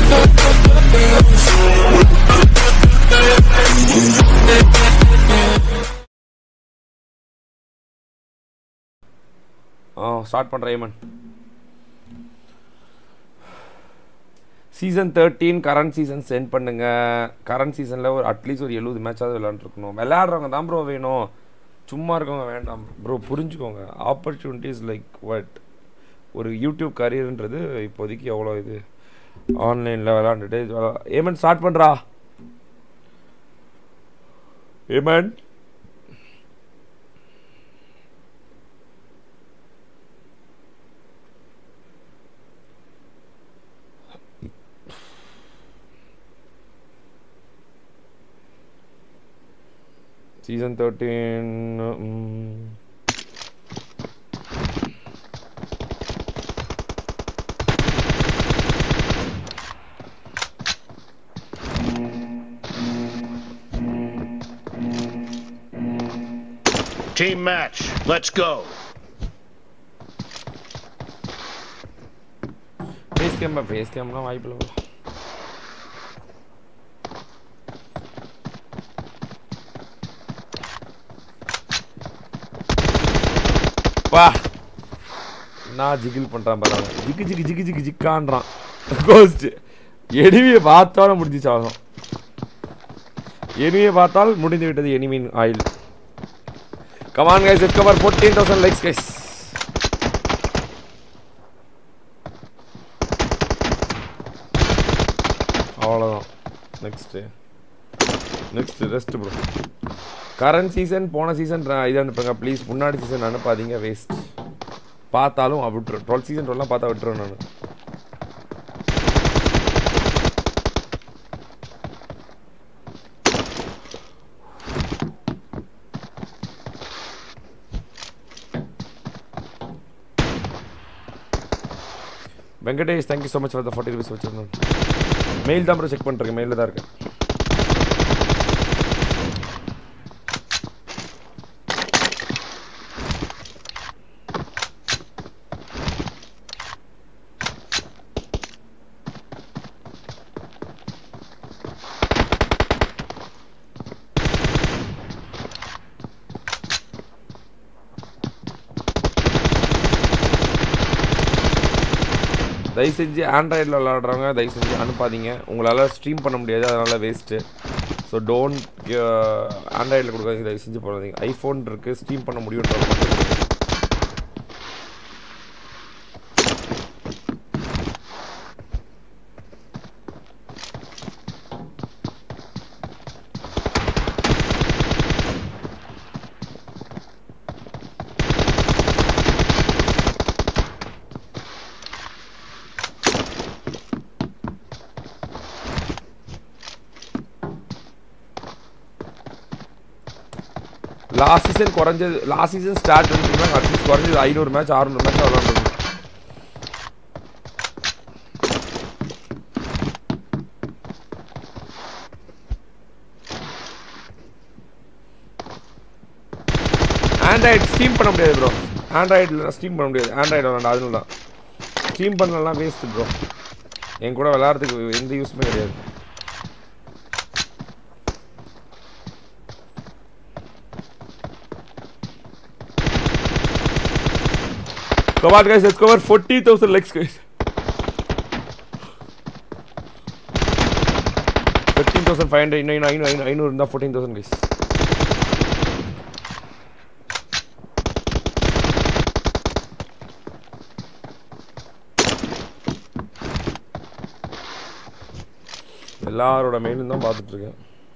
ஆ start பண்ணுறேன் ஏமன் season thirteen current season send பண்ணுங்க கரண்ட் சீசனில் ஒரு அட்லீஸ்ட் ஒரு எழுபது மேட்சாவது விளாண்டுருக்கணும் விளையாடுறவங்க தான் ப்ரோ வேணும் சும்மா இருக்கவங்க வேண்டாம் ப்ரோ புரிஞ்சுக்கோங்க ஆப்பர்ச்சுனிட்டிஸ் லைக் வாட் ஒரு யூடியூப் கரியர்ன்றது இப்போதைக்கு எவ்வளோ இது ஆன்லைனில் விளாண்டுட்டு ஏமன் ஸ்டார்ட் பண்ணுறா ஏமன் season thirteen Team match. Let's go. Face cam face கேம்லாம் வாய்ப்பில்லை bro. வா நான் ஜிகில் பண்ணுறான் பாரு அவன். ஜிக்கு ஜிக்கு ஜிக்கு ஜிக்கு ஜிக்கான்றான் கோஸ்ட் எனிமியை பார்த்தாலும் முடிஞ்சிச்சு ஆகும் எனிமியை பார்த்தால் முடிந்து விட்டது எனிமின் ஆயில் come on guys it cover fourteen thousand likes guys அவ்வளோதான் next next rest bro current season போன சீசன் இது அனுப்புங்க ப்ளீஸ் முன்னாடி சீசன் அனுப்பாதீங்க வேஸ்ட் பார்த்தாலும் விட்டுரும் டுவெல் சீசன் டுவெல்லாம் பார்த்தா விட்டுருவேன் நான் Venkatesh thank you so much for the forty rupees வச்சிருந்தோம் மெயில் தான் ப்ரோ செக் பண்ணிருக்கேன் மெயிலில் தான் இருக்கேன் தயவு செஞ்சு ஆண்ட்ராய்டில் விளாடுறவங்க தயவு செஞ்சு அனுப்பாதீங்க உங்களால் ஸ்ட்ரீம் பண்ண முடியாது அதனால் வேஸ்ட்டு ஸோ டோன்ட் ஆண்ட்ராய்டில் கொடுக்காதீங்க தயவு செஞ்சு போடாதீங்க ஐஃபோன் இருக்குது ஸ்ட்ரீம் பண்ண முடியுன்றவங்க மட்டும் கொடுங்க. லாஸ்ட் சீசன் குறைஞ்சது லாஸ்ட் சீசன் ஸ்டார்ட் பண்ணிருக்காங்க அட்லீஸ்ட் குறைஞ்சது ஐநூறு மேட்ச் அறுநூறு மேட்ச் விளாண்டுருக்கோம் ஆண்ட்ராய்டு ஸ்டீம் பண்ண முடியாது ப்ரோ ஆண்ட்ராய்டில் ஸ்டீம் பண்ண முடியாது ஆண்ட்ராய்டு விளாண்டா அதனால தான் ஸ்டீம் பண்ணலாம் வேஸ்ட் ப்ரோ என் கூட விளாட்றதுக்கு எந்த யூஸுமே கிடையாது Come on, guys, let's cover 40,000 likes, guys. 13,500, இன்னும் இன்னும் ஐநூறு ஐநூறு ஐநூறு இருந்தால் ஃபோர்டீன் தௌசண்ட் கைஸ் எல்லாரோட மெயிலும் தான் பார்த்துட்டு இருக்கேன்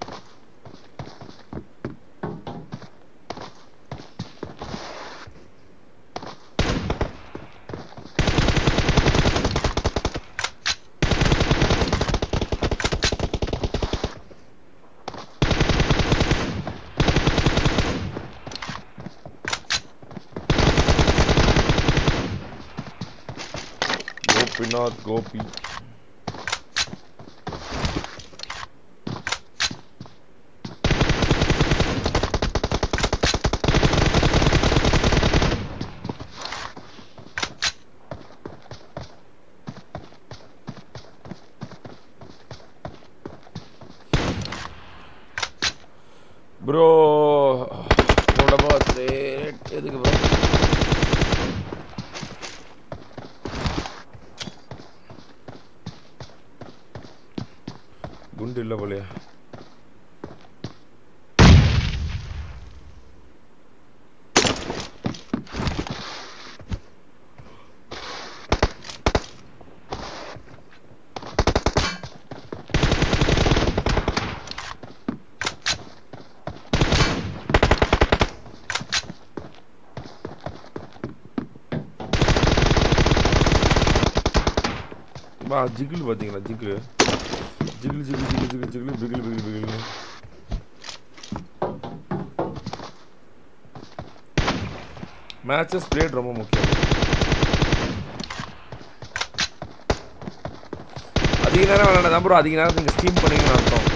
கோபிநாத் கோபி ப்ரோ என்னோட பர்த்டே எதுக்கு ப்ரோ குண்டு இல்லை போலையா பா ஜிகிள் பார்த்தீங்களா ஜிகிள் ஜிகிள் ஜிகிள் ஜிகிள் ஜிகிள் ஜிகிள் பிகிள் பிகிள் பிகிள்னு மேட்சஸ் பிளேட் ரொம்ப முக்கியம் அதிக நேரம் விளையாட ப்ரோ அதிக நேரம் நீங்கள் ஸ்டீம் பண்ணீங்கன்னு அர்த்தம்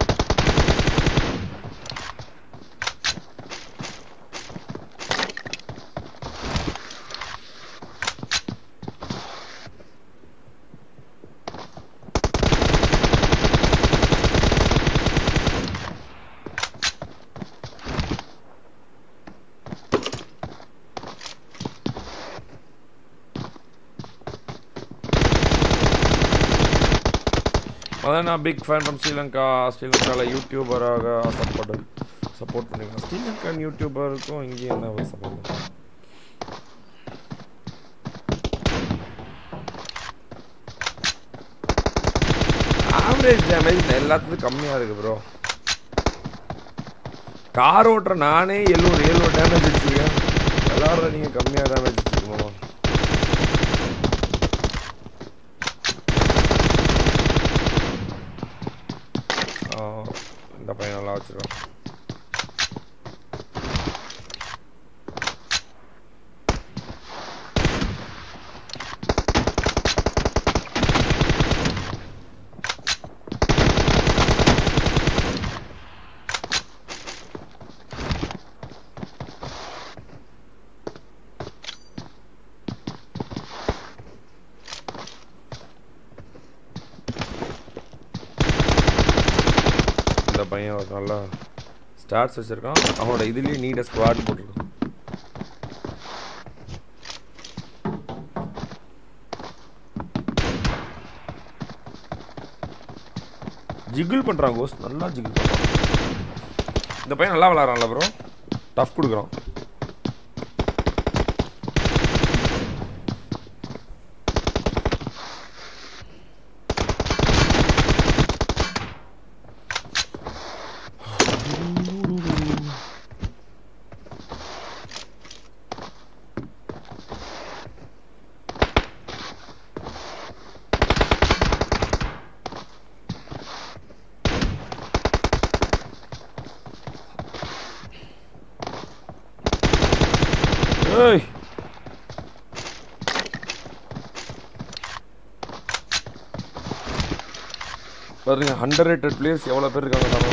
அதான் நான் பிக் ஃபேன் ஃப்ரம் ஸ்ரீலங்கா ஸ்ரீலங்காவில் யூடியூபராக சப்போர்ட் சப்போர்ட் பண்ணிக்கலாம் ஸ்ரீலங்கன் யூடியூபருக்கும் இங்கேயும் என்ன சப்போர்ட் ஆவரேஜ் டேமேஜ் எல்லாத்துக்கும் கம்மியாக இருக்கு ப்ரோ கார் ஓட்டுற நானே எழுநூறு எழுநூறு டேமேஜ் வச்சுருக்கேன் விளாட்ற நீங்கள் கம்மியாக டேமேஜ் வச்சுருக்கோமா ஆ, இந்த பையன் நல்லா வச்சிருக்கான் இந்த பையன் ஒரு நல்லா ஸ்டார்ஸ் வச்சிருக்கான் அவனோட இதுலயே நீட ஸ்குவாட் போட்டிருக்கான் ஜிகிள் பண்றான் கோஸ் நல்லா ஜிகிள் பண்றான் இந்த பையன் நல்லா விளாட்றான்ல ப்ரோ டஃப் கொடுக்குறான் ஏய் பாருங்க ஹண்ட்ரட் ரேட்டட் பிளேயர்ஸ் எவ்வளோ பேர் இருக்காங்க நம்ம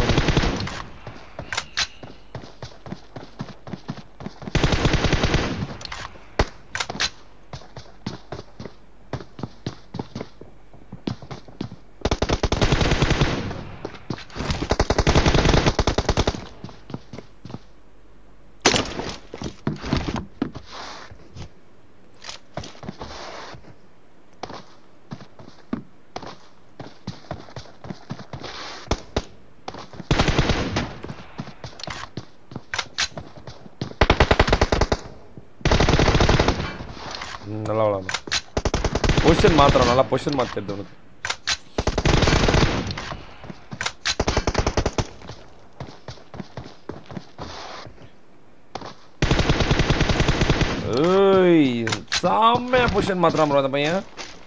ம், நல்லா விளாடணும் பொசிஷன் மாத்திரம் நல்லா பொசிஷன் மாற்றிடுது உனக்கு ஏய் செம்மையா பொசிஷன் மாத்திரம் ப்ரோ அந்த பையன்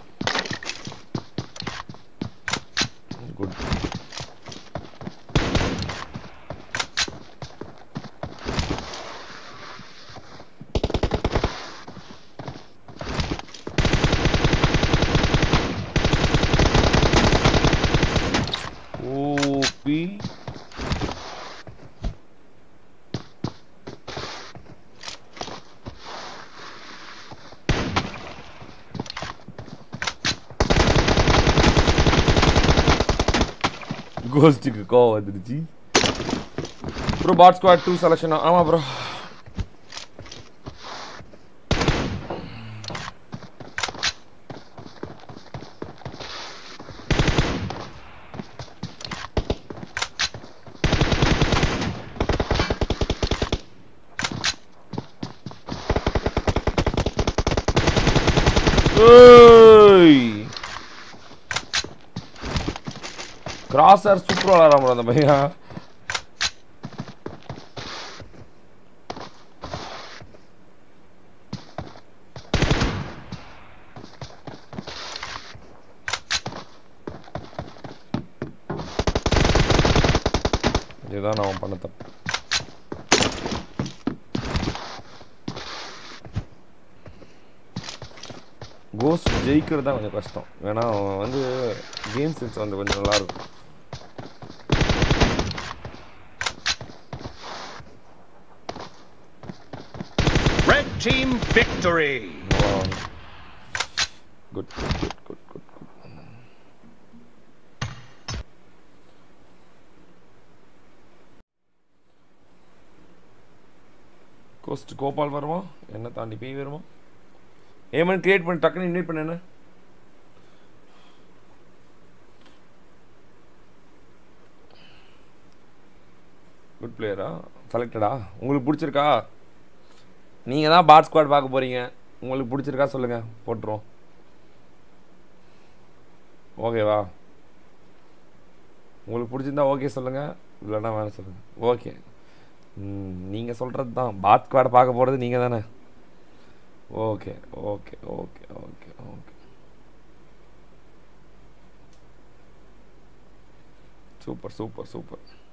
குட் ஓபி கோஸ்ட்டுக்கு கோவம் வந்துடுச்சு bro bot squad to selection ஆமாம் ப்ரோ ஏய் கிராசர் சூப்பர் விளாட்றான் bro அந்த பையன் இதுதான் அவன் பண்ண தப்பு கோஸ்ட் ஜெயிக்கிறது தான் கொஞ்சம் கஷ்டம் ஏன்னா அவன் வந்து கேம் சென்ஸ் வந்து கொஞ்சம் நல்லா இருக்கும் Red team victory. Good good good good good good ghost Gopal வருமா என்ன தாண்டி போய் வருமா ஏமன் கிரியேட் பண்ணி டக்குன்னு இன்வைட் பண்ண என்ன குட் பிளேயரா செலக்டடா உங்களுக்கு பிடிச்சிருக்கா நீங்கள் தான் பாட் ஸ்குவாட் பார்க்க போகிறீங்க உங்களுக்கு பிடிச்சிருக்கா சொல்லுங்கள் போட்டுருவோம் ஓகேவா உங்களுக்கு பிடிச்சிருந்தா ஓகே சொல்லுங்கள் இல்லைன்னா வேணாம் சொல்லுங்கள் ஓகே நீங்கள் சொல்கிறது தான் பாத் ஸ்குவாட் பார்க்க போகிறது நீங்கள் தானே okay okay okay okay okay super super super